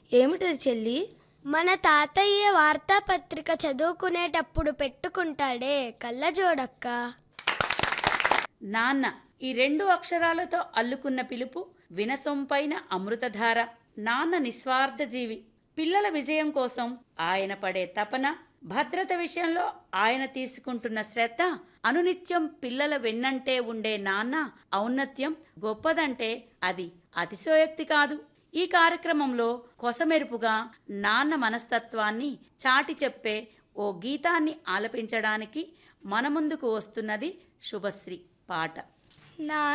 ఏమిటది చెల్లి మన తాతయ్య వార్తాపత్రిక చదువుకునేటప్పుడు పెట్టుకుంటాడే కళ్ళజోడక్క నాన్న ఈ రెండు అక్షరాలతో అల్లుకున్న పిలుపు వినసొంపైన అమృతధార నాన్న నిస్వార్థ జీవి పిల్లల విజయం కోసం ఆయన పడే తపన భద్రత విషయంలో ఆయన తీసుకుంటున్న శ్రద్ధ అనునిత్యం పిల్లల వెన్నంటే ఉండే నాన్న ఔన్నత్యం గొప్పదంటే అది అతిశయోక్తి కాదు ఈ కార్యక్రమంలో కొసమెరుపుగా నాన్న మనస్తత్వాన్ని చాటి చెప్పే ఓ గీతాన్ని ఆలపించడానికి మన ముందుకు వస్తున్నది శుభశ్రీ పాట నా